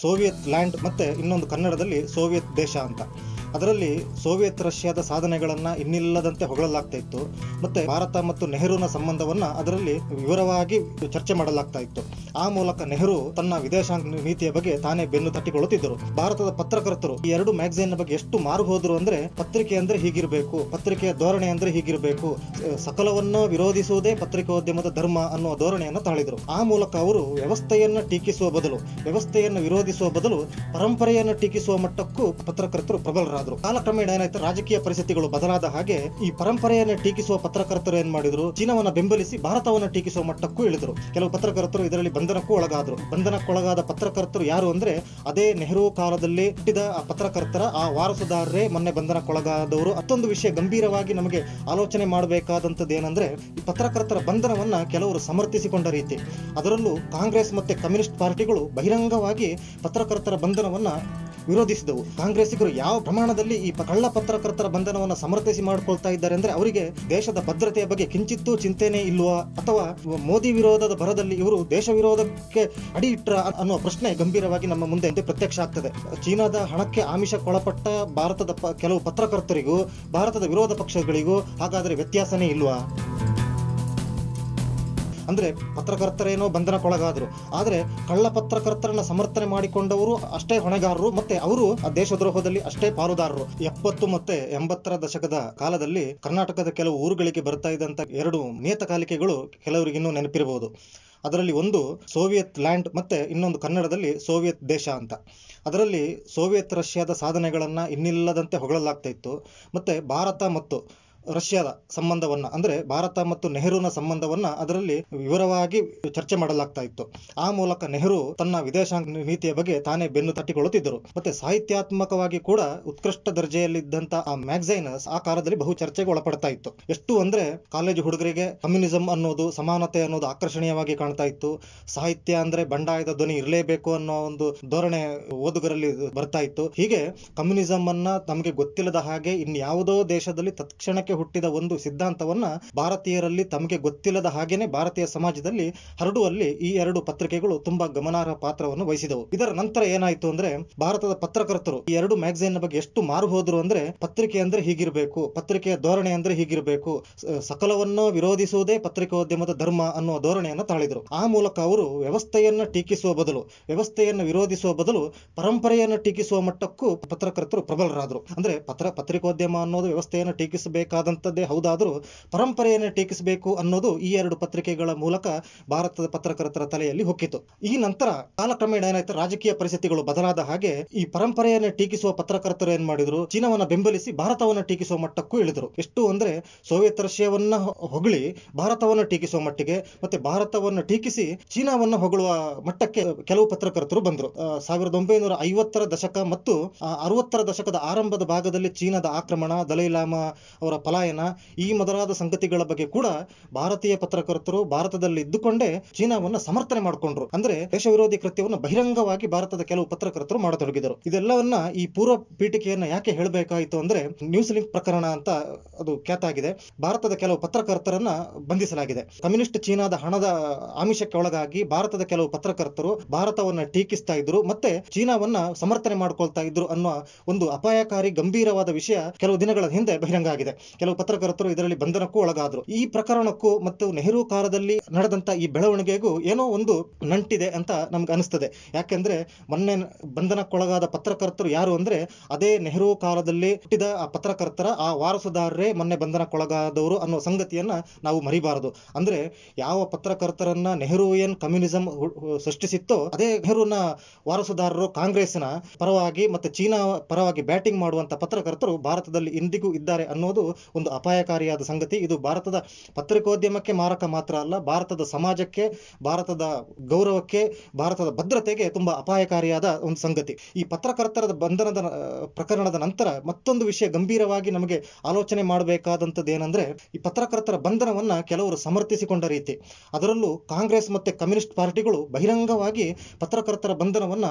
Soviet land ಮತ್ತೆ ಇನ್ನೊಂದು ಕನ್ನಡದಲ್ಲಿ ಸೋವಿಯತ್ ದೇಶ ಅಂತ ಅದರಲ್ಲಿ ಸೋವಿಯತ್ ರಷ್ಯಾದ ಸಾಧನೆಗಳನ್ನ ಇನ್ನಿಲ್ಲದಂತೆ ಹೊಗಳಲಾಗ್ತಾ ಇತ್ತು ಮತ್ತೆ ಭಾರತ ಮತ್ತು ನೆಹರೂನ ಸಂಬಂಧವನ್ನ ಅದರಲ್ಲಿ ವಿವರವಾಗಿ ಚರ್ಚೆ ಮಾಡಲಾಗ್ತಾ ಇತ್ತು ಆ ಮೂಲಕ ನೆಹರು ತನ್ನ ವಿದೇಶಾಂಗ ನೀತಿಯ ಬಗ್ಗೆ ತಾನೇ ಬೆನ್ನು ತಟ್ಟಿಕೊಳ್ಳುತ್ತಿದ್ದರು ಭಾರತದ ಪತ್ರಕರ್ತರು ಈ ಎರಡು ಮ್ಯಾಗಝೈನ್ ಬಗ್ಗೆ ಎಷ್ಟು ಮಾರು ಹೋದ್ರು ಅಂದ್ರೆ ಪತ್ರಿಕೆ ಅಂದ್ರೆ ಹೀಗಿರಬೇಕು ಪತ್ರಿಕೆಯ ಧೋರಣೆ ಅಂದ್ರೆ ಹೀಗಿರಬೇಕು ಸ- ಸಕಲವನ್ನ ವಿರೋಧಿಸುವುದೇ ಪತ್ರಿಕೋದ್ಯಮದ ಧರ್ಮ ಅನ್ನುವ ಧೋರಣೆಯನ್ನು ತಾಳಿದರು ಆ ಮೂಲಕ ಅವರು ವ್ಯವಸ್ಥೆಯನ್ನ ಟೀಕಿಸುವ ಬದಲು ವ್ಯವಸ್ಥೆಯನ್ನು ವಿರೋಧಿಸುವ ಬದಲು ಪರಂಪರೆಯನ್ನು ಟೀಕಿಸುವ ಮಟ್ಟಕ್ಕೂ ಪತ್ರಕರ್ತರು ಪ್ರಬಲರಾದರು ಕಾಲಕ್ರಮೇಣ ಏನಾಯ್ತು ರಾಜಕೀಯ ಪರಿಸ್ಥಿತಿಗಳು ಬದಲಾದ ಹಾಗೆ ಈ ಪರಂಪರೆಯನ್ನು ಟೀಕಿಸುವ ಪತ್ರಕರ್ತರು ಏನ್ ಮಾಡಿದ್ರು ಚೀನಾವನ್ನ ಬೆಂಬಲಿಸಿ ಭಾರತವನ್ನ ಟೀಕಿಸುವ ಮಟ್ಟಕ್ಕೂ ಇಳಿದ್ರು ಕೆಲವು ಪತ್ರಕರ್ತರು ಇದರಲ್ಲಿ ಬಂಧನಕ್ಕೂ ಒಳಗಾದ್ರು ಬಂಧನಕ್ಕೊಳಗಾದ ಪತ್ರಕರ್ತರು ಯಾರು ಅಂದ್ರೆ ಅದೇ ನೆಹರು ಕಾಲದಲ್ಲಿ ಹುಟ್ಟಿದ ಆ ಪತ್ರಕರ್ತರ ಆ ವಾರಸುದಾರರೇ ಮೊನ್ನೆ ಬಂಧನಕ್ಕೊಳಗಾದವರು ಮತ್ತೊಂದು ವಿಷಯ ಗಂಭೀರವಾಗಿ ನಮಗೆ ಆಲೋಚನೆ ಮಾಡಬೇಕಾದಂಥದ್ದು ಏನಂದ್ರೆ ಈ ಪತ್ರಕರ್ತರ ಬಂಧನವನ್ನ ಕೆಲವರು ಸಮರ್ಥಿಸಿಕೊಂಡ ರೀತಿ ಅದರಲ್ಲೂ ಕಾಂಗ್ರೆಸ್ ಮತ್ತೆ ಕಮ್ಯುನಿಸ್ಟ್ ಪಾರ್ಟಿಗಳು ಬಹಿರಂಗವಾಗಿ ಪತ್ರಕರ್ತರ ಬಂಧನವನ್ನ ವಿರೋಧಿಸಿದವು ಕಾಂಗ್ರೆಸ್ಸಿಗರು ಯಾವ ಪ್ರಮಾಣದಲ್ಲಿ ಈ ಪ- ಕಳ್ಳ ಪತ್ರಕರ್ತರ ಬಂಧನವನ್ನು ಸಮರ್ಥಿಸಿ ಮಾಡಿಕೊಳ್ತಾ ಇದ್ದಾರೆ ಅಂದ್ರೆ ಅವರಿಗೆ ದೇಶದ ಭದ್ರತೆಯ ಬಗ್ಗೆ ಕಿಂಚಿತ್ತೂ ಚಿಂತೆನೇ ಇಲ್ವಾ ಅಥವಾ ಮೋದಿ ವಿರೋಧದ ಭರದಲ್ಲಿ ಇವರು ದೇಶ ವಿರೋಧಕ್ಕೆ ಅಡಿ ಇಟ್ರ ಅನ್ನುವ ಪ್ರಶ್ನೆ ಗಂಭೀರವಾಗಿ ನಮ್ಮ ಮುಂದೆ ಪ್ರತ್ಯಕ್ಷ ಆಗ್ತದೆ ಚೀನಾದ ಹಣಕ್ಕೆ ಆಮಿಷಕ್ಕೊಳಪಟ್ಟ ಭಾರತದ ಪ- ಕೆಲವು ಪತ್ರಕರ್ತರಿಗೂ ಭಾರತದ ವಿರೋಧ ಪಕ್ಷಗಳಿಗೂ ಹಾಗಾದ್ರೆ ವ್ಯತ್ಯಾಸನೇ ಇಲ್ವಾ ಅಂದ್ರೆ ಪತ್ರಕರ್ತರೇನೋ ಬಂಧನಕ್ಕೊಳಗಾದ್ರು ಆದ್ರೆ ಕಳ್ಳ ಪತ್ರಕರ್ತರನ್ನ ಸಮರ್ಥನೆ ಮಾಡಿಕೊಂಡವರು ಅಷ್ಟೇ ಹೊಣೆಗಾರರು ಮತ್ತೆ ಅವರು ಆ ದೇಶದ್ರೋಹದಲ್ಲಿ ಅಷ್ಟೇ ಪಾಲುದಾರರು ಎಪ್ಪತ್ತು ಮತ್ತೆ ಎಂಬತ್ತರ ದಶಕದ ಕಾಲದಲ್ಲಿ ಕರ್ನಾಟಕದ ಕೆಲವು ಊರುಗಳಿಗೆ ಬರ್ತಾ ಇದ್ದಂತ ಎರಡು ನಿಯತಕಾಲಿಕೆಗಳು ಕೆಲವರಿಗೆ ಇನ್ನೂ ನೆನಪಿರಬಹುದು ಅದರಲ್ಲಿ ಒಂದು ಸೋವಿಯತ್ ಲ್ಯಾಂಡ್ ಮತ್ತೆ ಇನ್ನೊಂದು ಕನ್ನಡದಲ್ಲಿ ಸೋವಿಯತ್ ದೇಶ ಅಂತ ಅದರಲ್ಲಿ ಸೋವಿಯತ್ ರಷ್ಯಾದ ಸಾಧನೆಗಳನ್ನ ಇನ್ನಿಲ್ಲದಂತೆ ಹೊಗಳಲಾಗ್ತಾ ಇತ್ತು ಮತ್ತೆ ಭಾರತ ಮತ್ತು ರಷ್ಯಾದ ಸಂಬಂಧವನ್ನ ಅಂದ್ರೆ ಭಾರತ ಮತ್ತು ನೆಹರೂನ ಸಂಬಂಧವನ್ನ ಅದರಲ್ಲಿ ವಿವರವಾಗಿ ಚರ್ಚೆ ಮಾಡಲಾಗ್ತಾ ಇತ್ತು ಆ ಮೂಲಕ ನೆಹರು ತನ್ನ ವಿದೇಶಾಂಗ ನೀತಿಯ ಬಗ್ಗೆ ತಾನೇ ಬೆನ್ನು ತಟ್ಟಿಕೊಳ್ಳುತ್ತಿದ್ದರು ಮತ್ತೆ ಸಾಹಿತ್ಯಾತ್ಮಕವಾಗಿ ಕೂಡ ಉತ್ಕೃಷ್ಟ ದರ್ಜೆಯಲ್ಲಿದ್ದಂತ ಆ ಮ್ಯಾಗಝೈನ್ ಆ ಕಾಲದಲ್ಲಿ ಬಹು ಚರ್ಚೆಗೆ ಒಳಪಡ್ತಾ ಇತ್ತು ಎಷ್ಟು ಅಂದ್ರೆ ಕಾಲೇಜು ಹುಡುಗರಿಗೆ ಕಮ್ಯುನಿಸಂ ಅನ್ನೋದು ಸಮಾನತೆ ಅನ್ನೋದು ಆಕರ್ಷಣೀಯವಾಗಿ ಕಾಣ್ತಾ ಇತ್ತು ಸಾಹಿತ್ಯ ಅಂದ್ರೆ ಬಂಡಾಯದ ಧ್ವನಿ ಇರಲೇಬೇಕು ಅನ್ನೋ ಒಂದು ಧೋರಣೆ ಓದುಗರಲ್ಲಿ ಬರ್ತಾ ಇತ್ತು ಹೀಗೆ ಕಮ್ಯುನಿಸಂ ಅನ್ನ ನಮಗೆ ಗೊತ್ತಿಲ್ಲದ ಹಾಗೆ ಇನ್ಯಾವುದೋ ದೇಶದಲ್ಲಿ ತತ್ಕ್ಷಣಕ್ಕೆ ಹುಟ್ಟಿದ ಒಂದು ಸಿದ್ಧಾಂತವನ್ನ ಭಾರತೀಯರಲ್ಲಿ ತಮಗೆ ಗೊತ್ತಿಲ್ಲದ ಹಾಗೇನೆ ಭಾರತೀಯ ಸಮಾಜದಲ್ಲಿ ಹರಡುವಲ್ಲಿ ಈ ಎರಡು ಪತ್ರಿಕೆಗಳು ತುಂಬಾ ಗಮನಾರ್ಹ ಪಾತ್ರವನ್ನು ವಹಿಸಿದವು ಇದರ ನಂತರ ಏನಾಯ್ತು ಅಂದ್ರೆ ಭಾರತದ ಪತ್ರಕರ್ತರು ಈ ಎರಡು ಮ್ಯಾಗಝೈನ್ ಬಗ್ಗೆ ಎಷ್ಟು ಮಾರು ಹೋದ್ರು ಅಂದ್ರೆ ಪತ್ರಿಕೆ ಅಂದ್ರೆ ಹೀಗಿರಬೇಕು ಪತ್ರಿಕೆಯ ಧೋರಣೆ ಅಂದ್ರೆ ಹೀಗಿರಬೇಕು ಸ- ಸಕಲವನ್ನ ವಿರೋಧಿಸುವುದೇ ಪತ್ರಿಕೋದ್ಯಮದ ಧರ್ಮ ಅನ್ನುವ ಧೋರಣೆಯನ್ನು ತಾಳಿದರು ಆ ಮೂಲಕ ಅವರು ವ್ಯವಸ್ಥೆಯನ್ನ ಟೀಕಿಸುವ ಬದಲು ವ್ಯವಸ್ಥೆಯನ್ನು ವಿರೋಧಿಸುವ ಬದಲು ಪರಂಪರೆಯನ್ನು ಟೀಕಿಸುವ ಮಟ್ಟಕ್ಕೂ ಪತ್ರಕರ್ತರು ಪ್ರಬಲರಾದರು ಅಂದ್ರೆ ಪತ್ರ ಪತ್ರಿಕೋದ್ಯಮ ಅನ್ನೋದು ವ್ಯವಸ್ಥೆಯನ್ನು ಟೀಕಿಸಬೇಕಾದಂಥದ್ದೇ ಹೌದಾದರೂ ಪರಂಪರೆಯನ್ನು ಟೀಕಿಸಬೇಕು ಅನ್ನೋದು ಈ ಎರಡು ಪತ್ರಿಕೆಗಳ ಮೂಲಕ ಭಾರತದ ಪತ್ರಕರ್ತರ ತಲೆಯಲ್ಲಿ ಹೊಕ್ಕಿತು ಈ ನಂತರ ಕಾಲಕ್ರಮೇಣ ಏನಾಯ್ತು ರಾಜಕೀಯ ಪರಿಸ್ಥಿತಿಗಳು ಬದಲಾದ ಹಾಗೆ ಈ ಪರಂಪರೆಯನ್ನು ಟೀಕಿಸುವ ಪತ್ರಕರ್ತರು ಏನ್ ಮಾಡಿದ್ರು ಚೀನಾವನ್ನ ಬೆಂಬಲಿಸಿ ಭಾರತವನ್ನ ಟೀಕಿಸುವ ಮಟ್ಟಕ್ಕೂ ಇಳಿದರು ಎಷ್ಟು ಅಂದ್ರೆ ಸೋವಿಯತ್ ರಷ್ಯಾವನ್ನ ಹೊ- ಹೊಗಳಿ ಭಾರತವನ್ನ ಟೀಕಿಸುವ ಮಟ್ಟಿಗೆ ಮತ್ತೆ ಭಾರತವನ್ನು ಟೀಕಿಸಿ ಚೀನಾವನ್ನ ಹೊಗಳುವ ಮಟ್ಟಕ್ಕೆ ಕೆಲವು ಪತ್ರಕರ್ತರು ಬಂದರು ಆ, ಸಾವಿರದ ಒಂಬೈನೂರ ಐವತ್ತರ ದಶಕ ಮತ್ತು ಆ, ಅರವತ್ತರ ದಶಕದ ಆರಂಭದ ಭಾಗದಲ್ಲಿ ಚೀನಾದ ಆಕ್ರಮಣ ದಲೈಲಾಮಾ ಅವರ ಪಲಾಯನ ಈ ಮೊದಲಾದ ಸಂಗತಿಗಳ ಬಗ್ಗೆ ಕೂಡ ಭಾರತೀಯ ಪತ್ರಕರ್ತರು ಭಾರತದಲ್ಲಿ ಇದ್ದುಕೊಂಡೇ ಚೀನಾವನ್ನ ಸಮರ್ಥನೆ ಮಾಡಿಕೊಂಡ್ರು ಅಂದ್ರೆ ದೇಶ ವಿರೋಧಿ ಕೃತ್ಯವನ್ನು ಬಹಿರಂಗವಾಗಿ ಭಾರತದ ಕೆಲವು ಪತ್ರಕರ್ತರು ಮಾಡತೊಡಗಿದರು ಇದೆಲ್ಲವನ್ನ ಈ ಪೂರ್ವ ಪೀಠಿಕೆಯನ್ನ ಯಾಕೆ ಹೇಳಬೇಕಾಯಿತು ಅಂದ್ರೆ ನ್ಯೂಸ್ ಲಿಂಕ್ ಪ್ರಕರಣ ಅಂತ ಅದು ಖ್ಯಾತ ಆಗಿದೆ ಭಾರತದ ಕೆಲವು ಪತ್ರಕರ್ತರನ್ನ ಬಂಧಿಸಲಾಗಿದೆ ಕಮ್ಯುನಿಸ್ಟ್ ಚೀನಾದ ಹಣದ ಆಮಿಷಕ್ಕೆ ಒಳಗಾಗಿ ಭಾರತದ ಕೆಲವು ಪತ್ರಕರ್ತರು ಭಾರತವನ್ನ ಟೀಕಿಸ್ತಾ ಇದ್ರು ಮತ್ತೆ ಚೀನಾವನ್ನ ಸಮರ್ಥನೆ ಮಾಡ್ಕೊಳ್ತಾ ಇದ್ರು ಅನ್ನೋ ಒಂದು ಅಪಾಯಕಾರಿ ಗಂಭೀರವಾದ ವಿಷಯ ಕೆಲವು ದಿನಗಳ ಹಿಂದೆ ಬಹಿರಂಗ ಆಗಿದೆ ಕೆಲವು ಪತ್ರಕರ್ತರು ಇದರಲ್ಲಿ ಬಂಧನಕ್ಕೂ ಒಳಗಾದ್ರು ಈ ಪ್ರಕರಣಕ್ಕೂ ಮತ್ತು ನೆಹರು ಕಾಲದಲ್ಲಿ ನಡೆದಂತ ಈ ಬೆಳವಣಿಗೆಗೂ ಏನೋ ಒಂದು ನಂಟಿದೆ ಅಂತ ನಮ್ಗೆ ಅನಿಸ್ತದೆ ಯಾಕೆಂದ್ರೆ ಮೊನ್ನೆ ಬಂಧನಕ್ಕೊಳಗಾದ ಪತ್ರಕರ್ತರು ಯಾರು ಅಂದ್ರೆ ಅದೇ ನೆಹರು ಕಾಲದಲ್ಲಿ ಹುಟ್ಟಿದ ಆ ಪತ್ರಕರ್ತರ ಆ ವಾರಸುದಾರರೇ ಮೊನ್ನೆ ಬಂಧನಕ್ಕೊಳಗಾದವರು ಅನ್ನೋ ಸಂಗತಿಯನ್ನ ನಾವು ಮರಿಬಾರದು ಅಂದ್ರೆ ಯಾವ ಪತ್ರಕರ್ತರನ್ನ ನೆಹರುವಿಯನ್ ಕಮ್ಯುನಿಸಂ ಹು- ಹು- ಸೃಷ್ಟಿಸಿತ್ತೋ ಅದೇ ನೆಹರುನ ವಾರಸುದಾರರು ಕಾಂಗ್ರೆಸ್ನ ಪರವಾಗಿ ಮತ್ತೆ ಚೀನಾ ಪರವಾಗಿ ಬ್ಯಾಟಿಂಗ್ ಮಾಡುವಂತ ಪತ್ರಕರ್ತರು ಭಾರತದಲ್ಲಿ ಇಂದಿಗೂ ಇದ್ದಾರೆ ಅನ್ನೋದು ಒಂದು ಅಪಾಯಕಾರಿಯಾದ ಸಂಗತಿ ಇದು ಭಾರತದ ಪತ್ರಿಕೋದ್ಯಮಕ್ಕೆ ಮಾರಕ ಮಾತ್ರ ಅಲ್ಲ ಭಾರತದ ಸಮಾಜಕ್ಕೆ ಭಾರತದ ಗೌರವಕ್ಕೆ ಭಾರತದ ಭದ್ರತೆಗೆ ತುಂಬಾ ಅಪಾಯಕಾರಿಯಾದ ಒಂದು ಸಂಗತಿ ಈ ಪತ್ರಕರ್ತರ ಬಂಧನದ ಆ, ಪ್ರಕರಣದ ನಂತರ ಮತ್ತೊಂದು ವಿಷಯ ಗಂಭೀರವಾಗಿ ನಮಗೆ ಆಲೋಚನೆ ಮಾಡಬೇಕಾದಂಥದ್ದು ಏನಂದ್ರೆ ಈ ಪತ್ರಕರ್ತರ ಬಂಧನವನ್ನ ಕೆಲವರು ಸಮರ್ಥಿಸಿಕೊಂಡ ರೀತಿ ಅದರಲ್ಲೂ ಕಾಂಗ್ರೆಸ್ ಮತ್ತೆ ಕಮ್ಯುನಿಸ್ಟ್ ಪಾರ್ಟಿಗಳು ಬಹಿರಂಗವಾಗಿ ಪತ್ರಕರ್ತರ ಬಂಧನವನ್ನ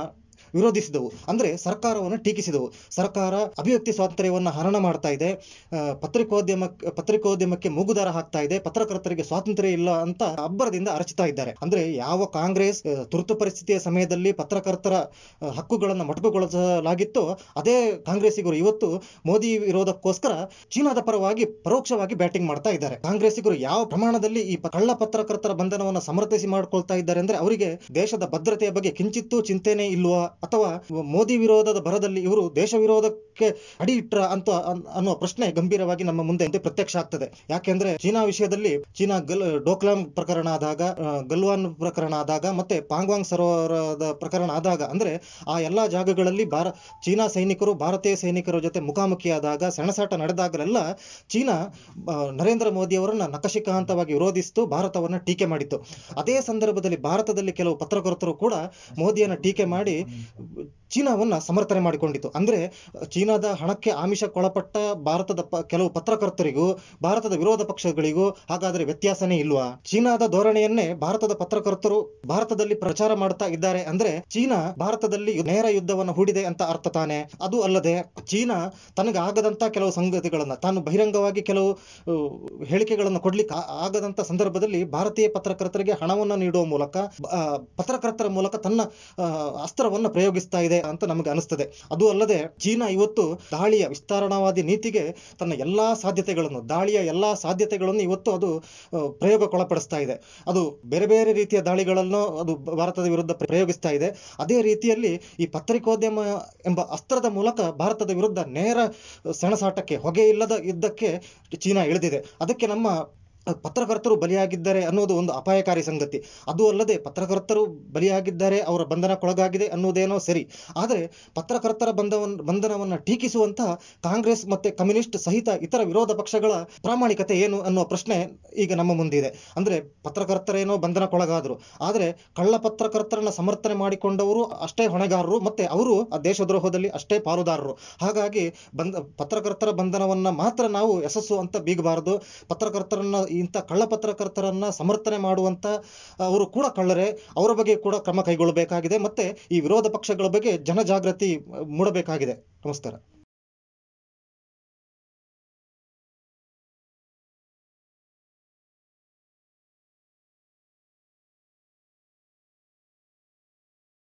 ವಿರೋಧಿಸಿದವು ಅಂದ್ರೆ ಸರ್ಕಾರವನ್ನು ಟೀಕಿಸಿದವು ಸರ್ಕಾರ ಅಭಿವ್ಯಕ್ತಿ ಸ್ವಾತಂತ್ರ್ಯವನ್ನ ಹರಣ ಮಾಡ್ತಾ ಇದೆ ಆ, ಪತ್ರಿಕೋದ್ಯಮ ಪತ್ರಿಕೋದ್ಯಮಕ್ಕೆ ಮೂಗುದಾರ ಹಾಕ್ತಾ ಇದೆ ಪತ್ರಕರ್ತರಿಗೆ ಸ್ವಾತಂತ್ರ್ಯ ಇಲ್ಲ ಅಂತ ಅಬ್ಬರದಿಂದ ಅರಚುತ್ತಾ ಇದ್ದಾರೆ ಅಂದ್ರೆ ಯಾವ ಕಾಂಗ್ರೆಸ್ ಆ, ತುರ್ತು ಪರಿಸ್ಥಿತಿಯ ಸಮಯದಲ್ಲಿ ಪತ್ರಕರ್ತರ ಆ, ಹಕ್ಕುಗಳನ್ನು ಮೊಟಕುಗೊಳಿಸಲಾಗಿತ್ತೋ ಅದೇ ಕಾಂಗ್ರೆಸ್ಸಿಗರು ಇವತ್ತು ಮೋದಿ ವಿರೋಧಕ್ಕೋಸ್ಕರ ಚೀನಾದ ಪರವಾಗಿ ಪರೋಕ್ಷವಾಗಿ ಬ್ಯಾಟಿಂಗ್ ಮಾಡ್ತಾ ಇದ್ದಾರೆ ಕಾಂಗ್ರೆಸ್ಸಿಗರು ಯಾವ ಪ್ರಮಾಣದಲ್ಲಿ ಈ ಪ- ಕಳ್ಳ ಪತ್ರಕರ್ತರ ಬಂಧನವನ್ನು ಸಮರ್ಥಿಸಿ ಮಾಡ್ಕೊಳ್ತಾ ಇದ್ದಾರೆ ಅಂದ್ರೆ ಅವರಿಗೆ ದೇಶದ ಭದ್ರತೆಯ ಬಗ್ಗೆ ಕಿಂಚಿತ್ತೂ ಚಿಂತೆನೇ ಇಲ್ವಾ ಅಥವಾ ಮೋದಿ ವಿರೋಧದ ಭರದಲ್ಲಿ ಇವರು ದೇಶ ವಿರೋಧಕ್ಕೆ ಅಡಿ ಇಟ್ರ ಅಂತ ಅನ್- ಅನ್ನುವ ಪ್ರಶ್ನೆ ಗಂಭೀರವಾಗಿ ನಮ್ಮ ಮುಂದೆ ಮುಂದೆ ಪ್ರತ್ಯಕ್ಷ ಆಗ್ತದೆ ಯಾಕೆಂದ್ರೆ ಚೀನಾ ವಿಷಯದಲ್ಲಿ ಚೀನಾ ಗಲ್ ಡೋಕ್ಲಾಂ ಪ್ರಕರಣ ಆದಾಗ ಆ, ಗಲ್ವಾನ್ ಪ್ರಕರಣ ಆದಾಗ ಮತ್ತೆ ಪಾಂಗ್ವಾಂಗ್ ಸರೋವರದ ಪ್ರಕರಣ ಆದಾಗ ಅಂದ್ರೆ ಆ ಎಲ್ಲಾ ಜಾಗಗಳಲ್ಲಿ ಭಾರ ಚೀನಾ ಸೈನಿಕರು ಭಾರತೀಯ ಸೈನಿಕರ ಜೊತೆ ಮುಖಾಮುಖಿಯಾದಾಗ ಸೆಣಸಾಟ ನಡೆದಾಗಲೆಲ್ಲ ಚೀನಾ ಆ, ನರೇಂದ್ರ ಮೋದಿ ಅವರನ್ನ ನಖಶಿಖಾಂತವಾಗಿ ವಿರೋಧಿಸಿತು ಭಾರತವನ್ನ ಟೀಕೆ ಮಾಡಿತ್ತು ಅದೇ ಸಂದರ್ಭದಲ್ಲಿ ಭಾರತದಲ್ಲಿ ಕೆಲವು ಪತ್ರಕರ್ತರು ಕೂಡ ಮೋದಿಯನ್ನ ಟೀಕೆ ಮಾಡಿ ಚೀನಾವನ್ನ ಸಮರ್ಥನೆ ಮಾಡಿಕೊಂಡಿತು ಅಂದ್ರೆ ಚೀನಾದ ಹಣಕ್ಕೆ ಆಮಿಷಕ್ಕೊಳಪಟ್ಟ ಭಾರತದ ಪ- ಕೆಲವು ಪತ್ರಕರ್ತರಿಗೂ ಭಾರತದ ವಿರೋಧ ಪಕ್ಷಗಳಿಗೂ ಹಾಗಾದ್ರೆ ವ್ಯತ್ಯಾಸನೇ ಇಲ್ವಾ ಚೀನಾದ ಧೋರಣೆಯನ್ನೇ ಭಾರತದ ಪತ್ರಕರ್ತರು ಭಾರತದಲ್ಲಿ ಪ್ರಚಾರ ಮಾಡ್ತಾ ಇದ್ದಾರೆ ಅಂದ್ರೆ ಚೀನಾ ಭಾರತದಲ್ಲಿ ನೇರ ಯುದ್ಧವನ್ನು ಹೂಡಿದೆ ಅಂತ ಅರ್ಥ ತಾನೆ ಅದು ಅಲ್ಲದೆ ಚೀನಾ ತನಗೆ ಆಗದಂತ ಕೆಲವು ಸಂಗತಿಗಳನ್ನ ತಾನು ಬಹಿರಂಗವಾಗಿ ಕೆಲವು ಆ, ಹೇಳಿಕೆಗಳನ್ನು ಕೊಡ್ಲಿಕ್ಕೆ ಆ- ಆಗದಂತ ಸಂದರ್ಭದಲ್ಲಿ ಭಾರತೀಯ ಪತ್ರಕರ್ತರಿಗೆ ಹಣವನ್ನು ನೀಡುವ ಮೂಲಕ ಆ, ಪತ್ರಕರ್ತರ ಮೂಲಕ ತನ್ನ ಆ, ಅಸ್ತ್ರವನ್ನ ಪ್ರಯೋಗಿಸ್ತಾ ಇದೆ ಅಂತ ನಮಗೆ ಅನಿಸ್ತದೆ ಅದು ಅಲ್ಲದೆ ಚೀನಾ ಇವತ್ತು ದಾಳಿಯ ವಿಸ್ತರಣವಾದಿ ನೀತಿಗೆ ತನ್ನ ಎಲ್ಲಾ ಸಾಧ್ಯತೆಗಳನ್ನು ದಾಳಿಯ ಎಲ್ಲಾ ಸಾಧ್ಯತೆಗಳನ್ನು ಇವತ್ತು ಅದು ಆ, ಪ್ರಯೋಗಕ್ಕೊಳಪಡಿಸ್ತಾ ಇದೆ ಅದು ಬೇರೆ ಬೇರೆ ರೀತಿಯ ದಾಳಿಗಳನ್ನು ಅದು ಭಾರತದ ವಿರುದ್ಧ ಪ್ರಯೋಗಿಸ್ತಾ ಇದೆ ಅದೇ ರೀತಿಯಲ್ಲಿ ಈ ಪತ್ರಿಕೋದ್ಯಮ ಎಂಬ ಅಸ್ತ್ರದ ಮೂಲಕ ಭಾರತದ ವಿರುದ್ಧ ನೇರ ಸೆಣಸಾಟಕ್ಕೆ ಹೊಗೆ ಇಲ್ಲದ ಯುದ್ಧಕ್ಕೆ ಚೀನಾ ಇಳಿದಿದೆ ಅದಕ್ಕೆ ನಮ್ಮ ಪತ್ರಕರ್ತರು ಬಲಿಯಾಗಿದ್ದಾರೆ ಅನ್ನೋದು ಒಂದು ಅಪಾಯಕಾರಿ ಸಂಗತಿ ಅದು ಅಲ್ಲದೆ ಪತ್ರಕರ್ತರು ಬಲಿಯಾಗಿದ್ದಾರೆ ಅವರ ಬಂಧನಕ್ಕೊಳಗಾಗಿದೆ ಅನ್ನೋದೇನೋ ಸರಿ ಆದರೆ ಪತ್ರಕರ್ತರ ಬಂಧವನ್ನ ಬಂಧನವನ್ನ ಟೀಕಿಸುವಂತಹ ಕಾಂಗ್ರೆಸ್ ಮತ್ತೆ ಕಮ್ಯುನಿಸ್ಟ್ ಸಹಿತ ಇತರ ವಿರೋಧ ಪಕ್ಷಗಳ ಪ್ರಾಮಾಣಿಕತೆ ಏನು ಅನ್ನೋ ಪ್ರಶ್ನೆ ಈಗ ನಮ್ಮ ಮುಂದಿದೆ ಅಂದ್ರೆ ಪತ್ರಕರ್ತರೇನೋ ಬಂಧನಕ್ಕೊಳಗಾದ್ರು ಆದರೆ ಕಳ್ಳ ಪತ್ರಕರ್ತರನ್ನ ಸಮರ್ಥನೆ ಮಾಡಿಕೊಂಡವರು ಅಷ್ಟೇ ಹೊಣೆಗಾರರು ಮತ್ತೆ ಅವರು ಆ ದೇಶದ್ರೋಹದಲ್ಲಿ ಅಷ್ಟೇ ಪಾಲುದಾರರು ಹಾಗಾಗಿ ಬಂದ ಪತ್ರಕರ್ತರ ಬಂಧನವನ್ನ ಮಾತ್ರ ನಾವು ಯಶಸ್ಸು ಅಂತ ಬೀಗಬಾರದು ಪತ್ರಕರ್ತರನ್ನ ಇಂಥ ಕಳ್ಳ ಪತ್ರಕರ್ತರನ್ನ ಸಮರ್ಥನೆ ಮಾಡುವಂತ ಅವರು ಕೂಡ ಕಳ್ಳರೇ ಅವರ ಬಗ್ಗೆ ಕೂಡ ಕ್ರಮ ಕೈಗೊಳ್ಳಬೇಕಾಗಿದೆ ಮತ್ತೆ ಈ ವಿರೋಧ ಪಕ್ಷಗಳ ಬಗ್ಗೆ ಜನಜಾಗೃತಿ ಮೂಡಬೇಕಾಗಿದೆ ನಮಸ್ಕಾರ